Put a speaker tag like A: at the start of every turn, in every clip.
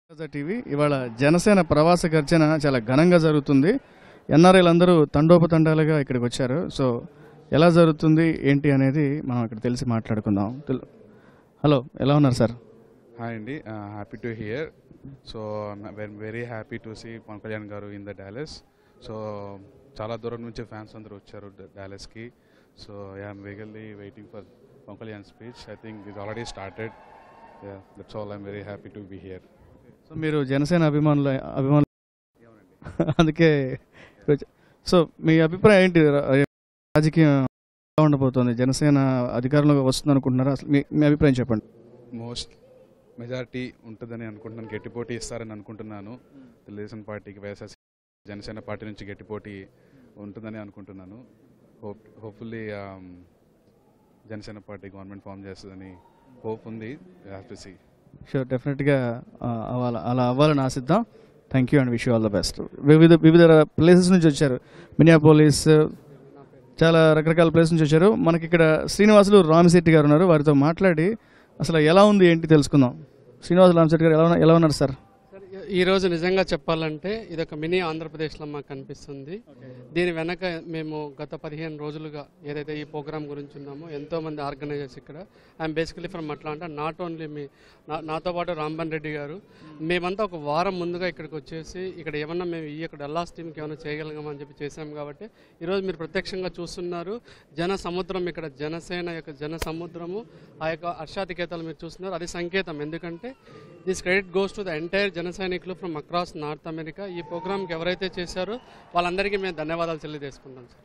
A: రాజా TV ఇవాళ జనసేన ప్రవాస గర్జన చాలా ఘనంగా జరుగుతుంది ఎన్ఆర్ఐలు అందరూ తండోపతండాలుగా ఇక్కడికి వచ్చారు సో ఎలా జరుగుతుంది ఏంటి అనేది మనం ఇక్కడ తెలిసి మాట్లాడుకుందాం తెల్- హలో ఎలా ఉన్నారు సార్
B: హాయ్ అండి happy to here so very happy to see Pawan Kalyan garu in the Dallas so చాలా దూరం నుంచి ఫ్యాన్స్ అందరూ వచ్చారు డాలస్కి so I'm eagerly waiting for Pawan Kalyan speech I think it already started that's all I'm very happy to be here
A: so మీరు జనసేన అభిమానులు అభిమానులు అందుకే వచ్చ- సో మీ అభిప్రాయం ఏంటి రా- రాజకీయం ఎలా ఉండబోతోంది జనసేన అధికారంలోకి వస్తుంది అనుకుంటున్నారా అసలు మీ మీ అభిప్రాయం చెప్పండి
B: మోస్ట్ మెజారిటీ ఉంటుందని అనుకుంటున్నాను గట్టి పోటీ ఇస్తారని అనుకుంటున్నాను తెలుగుదేశం పార్టీకి వైఎస్ఆర్ జనసేన పార్టీ నుంచి గట్టి పోటీ ఉంటుందని అనుకుంటున్నాను hope hopefully Janasena party government form చేస్తుందని హోప్ ఉంది హ్యావ్ టు సీ
A: షూర్ డెఫినెట్గా అవ్వాలి అలా అవ్వాలని ఆశిద్దాం thank you and wish all the best వివిధ వివిధ ప్లేసెస్ నుంచి వచ్చారు మినియాపోలీస్ చాలా రకరకాల ప్లేస్ నుంచి వచ్చారు మనకి ఇక్కడ శ్రీనివాసులు రామిశెట్టి గారు ఉన్నారు వారితో మాట్లాడి అసలు ఎలా ఉంది ఏంటి తెలుసుకుందాం శ్రీనివాసులు రామిశెట్టి గారు ఎలా ఉన్నా- ఎలా ఉన్నారు సార్
C: సార్, ఈ- ఈ రోజు నిజంగా చెప్పాలంటే ఇది ఒక మినీ ఆంధ్రప్రదేశ్లో మాకు కనిపిస్తుంది దీని వెనక మేము గత పదిహేను రోజులుగా ఏదైతే ఈ ప్రోగ్రామ్ గురించి ఉన్నామో ఎంతో మంది ఆర్గనైజర్స్ ఇక్కడ I'm basically from Atlanta not only మీ నా- నాతో పాటు రాంబన్ రెడ్డి గారు మేమంతా ఒక వారం ముందుగా ఇక్కడికి వచ్చేసి ఇక్కడ ఏమన్నా మేము ఈ యొక్క డల్లాస్ టీంకి ఏమైనా చేయగలగామని చెప్పి చేసాం కాబట్టి ఈరోజు మీరు ప్రత్యక్షంగా చూస్తున్నారు జన సముద్రం ఇక్కడ జనసేన యొక్క జన సముద్రము ఆ యొక్క హర్షాతికేతాలు మీరు చూస్తున్నారు అది సంకేతం ఎందుకంటే this credit goes to the entire జన సైనికులు ఫ్రమ్ అక్రాస్ నార్త్ అమెరికా ఈ ప్రోగ్రామ్కి ఎవరైతే చేశారో వాళ్ళందరికీ మేము ధన్యవాదాలు తెలియజేసుకుంటాం సార్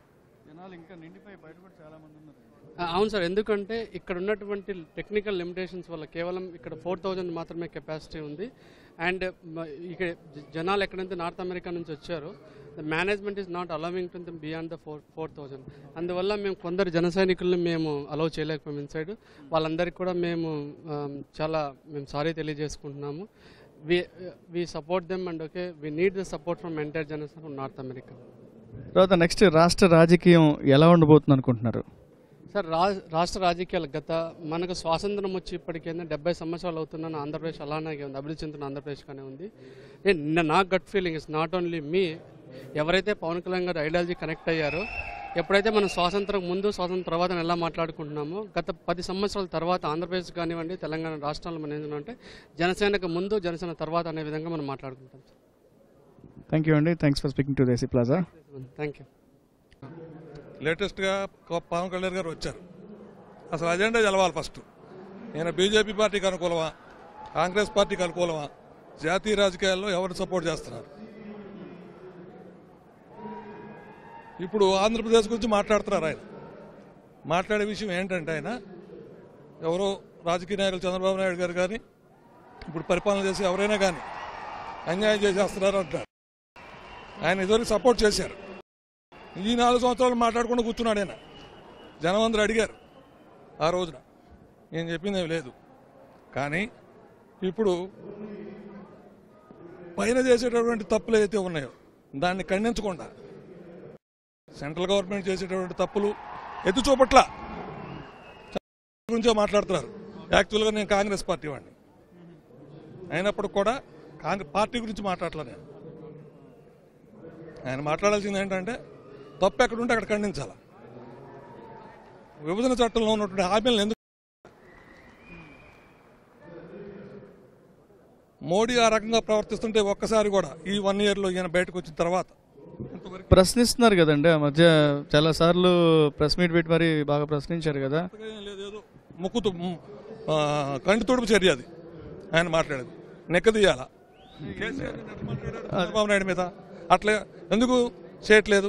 C: ఆ, అవును సార్ ఎందుకంటే ఇక్కడ ఉన్నటువంటి టెక్నికల్ లిమిటేషన్స్ వల్ల కేవలం ఇక్కడ ఫోర్ థౌజండ్ మాత్రమే కెపాసిటీ ఉంది అండ్ ఇక్కడ జ- జనాలు ఎక్కడైతే నార్త్ అమెరికా నుంచి వచ్చారో the management is not allowing to them beyond the four four thousand అందువల్ల మేము కొందరు జన సైనికులను మేము అలౌ చేయలేకపోయాం ఇన్సైడ్ వాళ్ళందరికీ కూడా మేము ఆ, చాలా మేము సారీ తెలియజేసుకుంటున్నాము we we support them and okay we need the support from entire Janasena from North America
A: తర్వాత నెక్స్ట్ రాష్ట్ర రాజకీయం ఎలా ఉండబోతుంది అనుకుంటున్నారు
C: సార్ రా రాష్ట్ర రాజకీయాలు గత మనకు స్వాతంత్రం వచ్చి ఇప్పటికైనా డెబ్బై సంవత్సరాలు అవుతున్న ఆంధ్రప్రదేశ్ అలానే ఉంది అభివృద్ధి చెందుతున్న ఆంధ్రప్రదేశ్గానే ఉంది నేను నిన్న నా gut feeling is not only me ఎవరైతే పవన్ కళ్యాణ్ గారు ఐడియాలజీ కనెక్ట్ అయ్యారో ఎప్పుడైతే మనం స్వాతంత్రం ముందు స్వాతంత్రం తర్వాత ఎలా మాట్లాడుకుంటున్నామో గత పది సంవత్సరాల తర్వాత ఆంధ్రప్రదేశ్ కానివ్వండి తెలంగాణ రాష్ట్రాల్లో మనం ఏంటంటే జనసేనకు ముందు జనసేన తర్వాత అనే విధంగా మనం మాట్లాడుకుంటాం
A: థ్యాంక్ యూ అండి thanks for speaking to Desi plaza
C: thank you
D: లేటెస్ట్గా కొ- పవన్ కళ్యాణ్ గారు వచ్చారు అసలు అజెండా తెలవాలి ఫస్ట్ నేను బీజేపీ పార్టీకి అనుకూలమా కాంగ్రెస్ పార్టీకి అనుకూలమా జాతీయ రాజకీయాల్లో ఎవరు సపోర్ట్ చేస్తున్నారు ఇప్పుడు ఆంధ్రప్రదేశ్ గురించి మాట్లాడుతున్నారు ఆయన మాట్లాడే విషయం ఏంటంటే ఆయన ఎవరో రాజకీయ నాయకులు చంద్రబాబు నాయుడు గారు కానీ ఇప్పుడు పరిపాలన చేసి ఎవరైనా కానీ అన్యాయం చేసేస్తున్నారు అంటారు ఆయన ఇదివరకు సపోర్ట్ చేశారు ఈ నాలుగు సంవత్సరాలు మాట్లాడకుండా కూర్చున్నాడు ఆయన జనం అందరూ అడిగారు ఆ రోజున నేను చెప్పింది ఏం లేదు కానీ ఇప్పుడు పైన చేసేటటువంటి తప్పులు ఏదైతే ఉన్నాయో దాన్ని ఖండించకుండా సెంట్రల్ గవర్నమెంట్ చేసేటటువంటి తప్పులు ఎత్తు చూపట్ల గురించే మాట్లాడుతున్నారు యాక్చువల్గా నేను కాంగ్రెస్ పార్టీ వాడిని అయినప్పుడు కూడా కాంగ్రెస్ పార్టీ గురించి మాట్లాడలే నేను ఆయన మాట్లాడాల్సింది ఏంటంటే తప్పు ఎక్కడ ఉంటే అక్కడ ఖండించాలి విభజన చట్టంలో ఉన్నటువంటి హామీలను ఎందుకు మోడీ ఆ రకంగా ప్రవర్తిస్తుంటే ఒక్కసారి కూడా ఈ వన్ ఇయర్లో ఈయన బయటకు వచ్చిన తర్వాత ఇంతవరకు
A: ప్రశ్నిస్తున్నారు కదండి ఆ మధ్య చాలా సార్లు ప్రెస్ మీట్ పెట్టి మరి బాగా ప్రశ్నించారు కదా
D: కొత్తగా ఏం లేదు ఏదో ముక్కుతు ఆ, కంటి తుడుపు చర్య అది ఆయన మాట్లాడేది నెక్కదీయాల కేసీఆర్ నిన్న ఎట్లా మాట్లాడారు చంద్రబాబు నాయుడు మీద అట్లా ఎందుకు చేయట్లేదు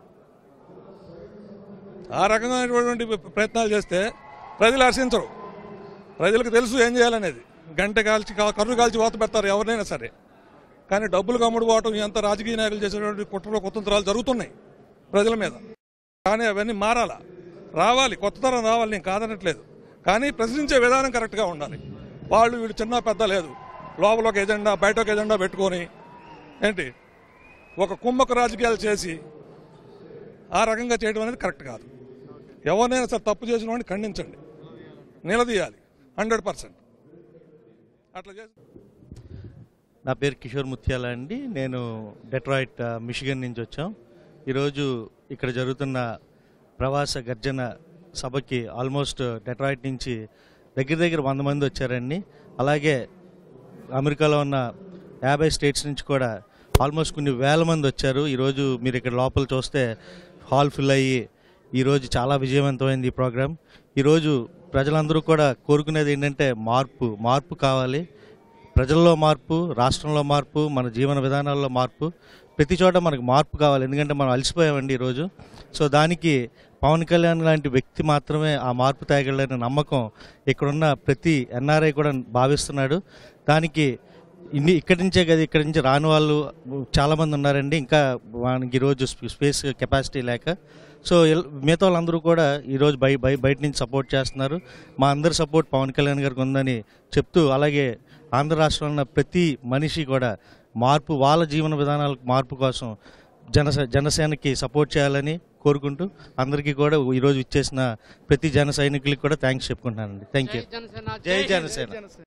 D: ఆ రకమైనటువంటి ప్రయత్నాలు చేస్తే ప్రజలు హర్షించరు ప్రజలకు తెలుసు ఏం చేయాలనేది గంట కాల్చి కా- కర్రు కాల్చి వాత పెడతారు ఎవరినైనా సరే కానీ డబ్బులు కమ్ముడు పోవటం ఎంత రాజకీయ నాయకులు చేసేటువంటి కుట్రలు కుతంత్రాలు జరుగుతున్నాయి ప్రజల మీద కానీ అవన్నీ మారాలా రావాలి కొత్త తరం రావాలి నేను కాదనట్లేదు కానీ ప్రశ్నించే విధానం కరెక్ట్గా ఉండాలి వాళ్ళు వీళ్ళు చిన్న పెద్ద లేదు లోపల ఒక ఎజెండా బయట ఒక ఎజెండా పెట్టుకొని ఏంటి ఒక కుమ్మక రాజకీయాలు చేసి ఆ రకంగా చేయడం అనేది కరెక్ట్ కాదు ఎవరినైనా సరే తప్పు చేసిన వాడిని ఖండించండి నిలదీయాలి హండ్రెడ్ పర్సెంట్ అట్లా చేసి
E: నా పేరు కిషోర్ ముత్యాల అండి నేను డెట్రాయిట్ ఆ, మిషిగన్ నుంచి వచ్చాం ఈరోజు ఇక్కడ జరుగుతున్న ప్రవాస గర్జన సభకి ఆల్మోస్ట్ డెట్రాయిట్ నుంచి దగ్గర దగ్గర వంద మంది వచ్చారండి అలాగే అమెరికాలో ఉన్న యాభై స్టేట్స్ నుంచి కూడా ఆల్మోస్ట్ కొన్ని వేల మంది వచ్చారు ఈరోజు మీరు ఇక్కడ లోపల చూస్తే హాల్ ఫిల్ అయ్యి ఈరోజు చాలా విజయవంతమైంది ఈ ప్రోగ్రాం ఈరోజు ప్రజలందరూ కూడా కోరుకునేది ఏంటంటే మార్పు మార్పు కావాలి ప్రజల్లో మార్పు రాష్ట్రంలో మార్పు మన జీవన విధానాల్లో మార్పు ప్రతి చోట మనకు మార్పు కావాలి ఎందుకంటే మనం అలసిపోయామండి ఈరోజు సో దానికి పవన్ కళ్యాణ్ లాంటి వ్యక్తి మాత్రమే ఆ మార్పు తేగలడనే నమ్మకం ఇక్కడున్న ప్రతి ఎన్ఆర్ఐ కూడా భావిస్తున్నాడు దానికి ఇన్ని ఇక్కడి నుంచే కదా ఇక్కడి నుంచి రాని వాళ్ళు చాలామంది ఉన్నారండి ఇంకా మనకి ఈరోజు స్పే- స్పేస్ కెపాసిటీ లేక సో ఇల్- మిగతా వాళ్ళందరూ కూడా ఈరోజు బయ బయ బయట నుంచి సపోర్ట్ చేస్తున్నారు మా అందరి సపోర్ట్ పవన్ కళ్యాణ్ గారికి ఉందని చెప్తూ అలాగే ఆంధ్ర రాష్ట్రంలో ఉన్న ప్రతి మనిషి కూడా మార్పు వాళ్ళ జీవన విధానాలకు మార్పు కోసం జనసే జనసేనకి సపోర్ట్ చేయాలని కోరుకుంటూ అందరికీ కూడా ఈరోజు ఇచ్చేసిన ప్రతి జన సైనికులకి కూడా థ్యాంక్స్ చెప్పుకుంటున్నానండి థ్యాంక్ యూ
C: జై జనసేన
E: జై
C: హింద్.
E: జనసేన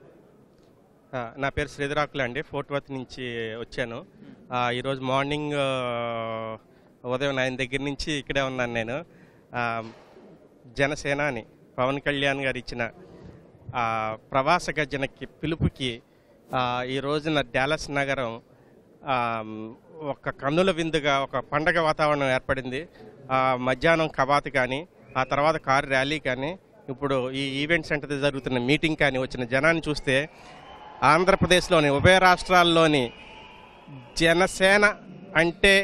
F: ఆ, నా పేరు శ్రీధరాకులు అండి ఫోర్ట్ వర్త్ నుంచి వచ్చాను ఆ, ఈరోజు మార్నింగ్ ఆ, ఉదయం నైన్ దగ్గర నుంచి ఇక్కడే ఉన్నాను నేను ఆ, జనసేనాని పవన్ కళ్యాణ్ గారు ఇచ్చిన ఆ, ప్రవాస గర్జనకి పిలుపుకి ఆ, ఈ రోజున డాలస్ నగరం ఆ, ఒక కన్నుల విందుగా ఒక పండగ వాతావరణం ఏర్పడింది ఆ, మధ్యాహ్నం కవాతు కానీ ఆ తర్వాత కారు ర్యాలీ కానీ ఇప్పుడు ఈ ఈవెంట్ సెంటర్ జరుగుతున్న మీటింగ్ కానీ వచ్చిన జనాన్ని చూస్తే ఆంధ్రప్రదేశ్లోని ఉభయ రాష్ట్రాల్లోని జనసేన అంటే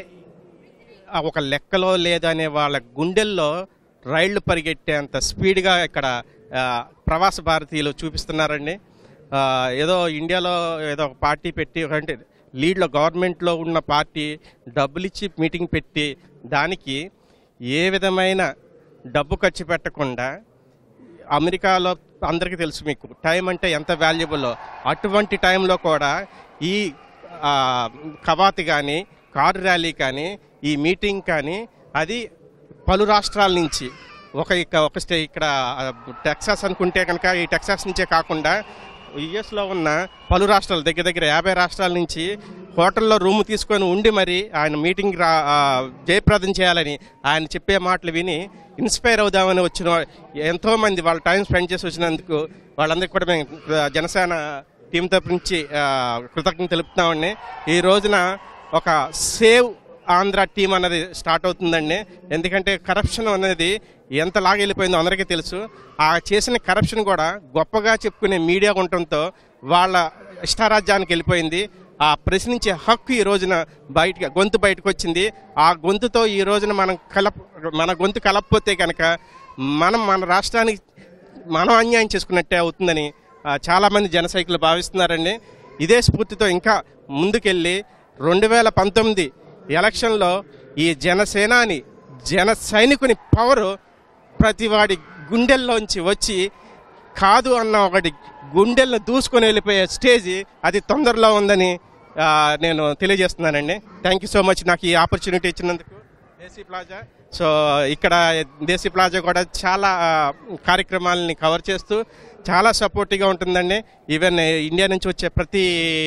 F: ఆ ఒక లెక్కలో లేదనే వాళ్ళ గుండెల్లో రైళ్లు పరిగెట్టేంత స్పీడ్గా ఇక్కడ ఆ, ప్రవాస భారతీయులు చూపిస్తున్నారండి ఆ, ఏదో ఇండియాలో ఏదో ఒక పార్టీ పెట్టి అంటే లీడ్లో గవర్నమెంట్లో ఉన్న పార్టీ డబ్బులు ఇచ్చి మీటింగ్ పెట్టి దానికి ఏ విధమైన డబ్బు ఖర్చు పెట్టకుండా అమెరికాలో అందరికీ తెలుసు మీకు టైం అంటే ఎంత వాల్యుబుల్లో అటువంటి టైంలో కూడా ఈ ఆ, కవాత్ కానీ కారు ర్యాలీ కానీ ఈ మీటింగ్ కానీ అది పలు రాష్ట్రాల నుంచి ఒక ఇక ఒక స్టే ఇక్కడ ఆ, టెక్సాస్ అనుకుంటే కనుక ఈ టెక్సాస్ నుంచే కాకుండా యుఎస్లో ఉన్న పలు రాష్ట్రాలు దగ్గర దగ్గర యాభై రాష్ట్రాల నుంచి హోటల్లో రూమ్ తీసుకొని ఉండి మరి ఆయన మీటింగ్ రా ఆ, జయప్రదం చేయాలని ఆయన చెప్పే మాటలు విని ఇన్స్పైర్ అవుదామని వచ్చిన వా- ఎంతో మంది వాళ్ళ టైం స్పెండ్ చేసి వచ్చినందుకు వాళ్ళందరికీ కూడా మేము ఆ, జనసేన టీం తరపు నుంచి ఆ, కృతజ్ఞత తెలుపుతామండి ఈ రోజున ఒక సేవ్ ఆంధ్ర టీం అన్నది స్టార్ట్ అవుతుందండి ఎందుకంటే కరప్షన్ అనేది ఎంతలాగా వెళ్ళిపోయిందో అందరికీ తెలుసు ఆ చేసిన కరప్షన్ కూడా గొప్పగా చెప్పుకునే మీడియా ఉండటంతో వాళ్ళ ఇష్టారాజ్యానికి వెళ్ళిపోయింది ఆ ప్రశ్నించే హక్కు ఈ రోజున బయట గొంతు బయటకు వచ్చింది ఆ గొంతుతో ఈ రోజున మనం కలప మన గొంతు కలపపోతే కనుక మనం మన రాష్ట్రానికి మనం అన్యాయం చేసుకున్నట్టే అవుతుందని ఆ, చాలామంది జన సైకిల్ భావిస్తున్నారండి ఇదే స్ఫూర్తితో ఇంకా ముందుకెళ్ళి రెండు వేల పంతొమ్మిది ఎలక్షన్లో ఈ జనసేనాని జన సైనికుని పవరు ప్రతి వాడి గుండెల్లోంచి వచ్చి కాదు అన్న ఒకటి గుండెల్లో దూసుకొని వెళ్ళిపోయే స్టేజ్ అది తొందరలో ఉందని ఆ, నేను తెలియజేస్తున్నానండి థ్యాంక్ యూ సో మచ్ నాకు ఈ ఆపర్చునిటీ ఇచ్చినందుకు దేశీ ప్లాజా సో ఇక్కడ దేశీ ప్లాజా కూడా చాలా ఆ, కార్యక్రమాలని కవర్ చేస్తూ చాలా సపోర్టివ్గా ఉంటుందండి ఈవెన్ ఇండియా నుంచి వచ్చే ప్రతి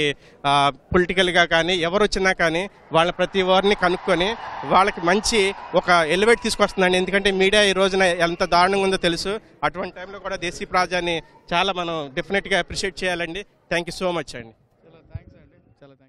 F: పొలిటికల్గా కానీ ఎవరు వచ్చినా కానీ వాళ్ళ ప్రతి వారిని కనుక్కొని వాళ్ళకి మంచి ఒక ఎలివేట్ తీసుకొస్తుందండి ఎందుకంటే మీడియా ఈ రోజున ఎంత దారుణంగా ఉందో తెలుసు అటువంటి టైంలో కూడా దేశీ ప్లాజాని చాలా మనం డెఫినెట్గా అప్రిషియేట్ చేయాలండి థ్యాంక్ యూ సో మచ్ అండి
A: చాలా థ్యాంక్స్ అండి చాలా థ్యాంక్స్